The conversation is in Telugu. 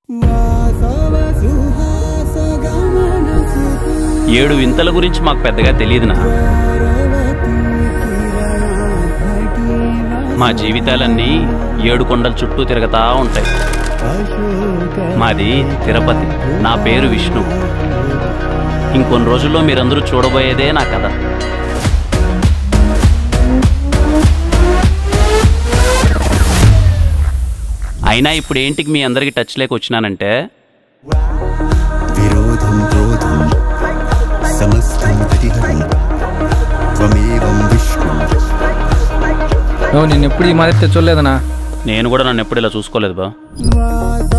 ఏడు వింతల గురించి మాకు పెద్దగా తెలియదునా మా జీవితాలన్నీ ఏడు కొండల చుట్టూ తిరగతా ఉంటాయి మాది తిరుపతి నా పేరు విష్ణు ఇంకొన్ని రోజుల్లో మీరందరూ చూడబోయేదే నా కథ అయినా ఇప్పుడు ఏంటికి మీ అందరికి టచ్ లేక వచ్చినానంటే विरोधं क्रोधं समस्तं हरिहरं त्वमेवं विष्णु నువ్వు నిన్ను ఎప్పుడు ఈ మాదిరి చూడలేదనా నేను కూడా నన్ను ఎప్పుడు ఇలా చూసుకోలేదు బా వాసవ